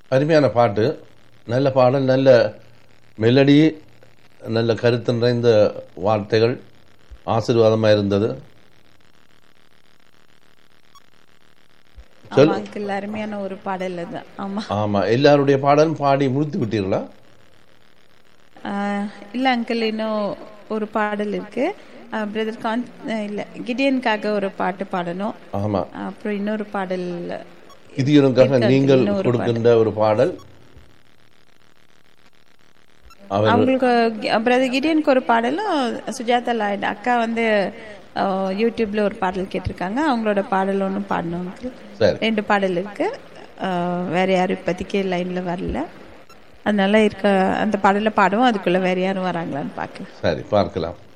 அருமையான பாட்டு நல்ல பாடல் நல்ல மெலடி நல்ல கருத்து நிறைந்த வார்த்தைகள் ஆசீர்வாதமாக இருந்தது சொல் ஆமா அங்கிள் அருமையான ஒரு பாடல் அது ஆமா ஆமா எல்லாருடைய பாடலும் பாடி முடித்து விட்டீர்களா ஆஹ் இல்ல அங்கிள் இன்னும் ஒரு பாடல் இருக்கு பிரதர் கான் ஆஹ் இல்ல கிடியனுக்காக ஒரு பாட்டு பாடணும் ஆமா அப்புறம் இன்னொரு பாடல் கிதியனுக்காக இருக்கு, நீங்கள் இன்னும் ஒரு கொடுக்கின்ற ஒரு பாடல் அவர் அவங்களுக்கு பிரதர் கிடியனுக்கு ஒரு பாடலும் சுஜாதா லாய்டு அக்கா வந்து ஆஹ் யூடியூப்ல ஒரு பாடல் கேட்டிருக்காங்க அவங்களோட பாடல் ஒன்றும் பாடணும் uncle. சரி ரெண்டு பாடல் இருக்கு ஆஹ் வேற யாரும் இப்போதைக்கு லைன்ல வரல அதனால இருக்க அந்த பாடலை பாடுவோம் அதுக்குள்ள வேற யாரும் வராங்களான்னு பார்க்கலாம் சரி பார்க்கலாம்